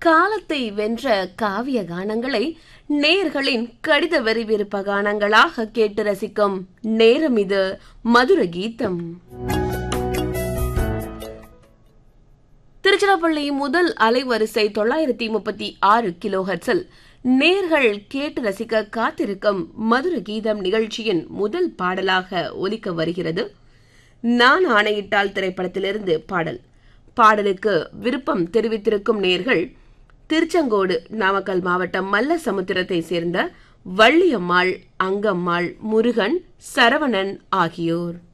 காலத்தை வென்ற காவிய கானங்களை நேர்களின் கடித வரி விருப்ப கானங்களாக கேட்டு ரசிக்கும் நேரம் இது மதுர கீதம் திருச்சிராப்பள்ளி முதல் அலைவரிசை தொள்ளாயிரத்தி முப்பத்தி ஆறு கிலோ ஹெர்ட்ஸில் நேர்கள் கேட்டு ரசிக்க காத்திருக்கும் மதுர கீதம் நிகழ்ச்சியின் முதல் பாடலாக ஒலிக்க வருகிறது நான் ஆணையிட்டால் திரைப்படத்திலிருந்து பாடல் பாடலுக்கு விருப்பம் தெரிவித்திருக்கும் நேர்கள் திருச்செங்கோடு நாமக்கல் மாவட்டம் மல்ல சமுத்திரத்தை சேர்ந்த வள்ளியம்மாள் அங்கம்மாள் முருகன் சரவணன் ஆகியோர்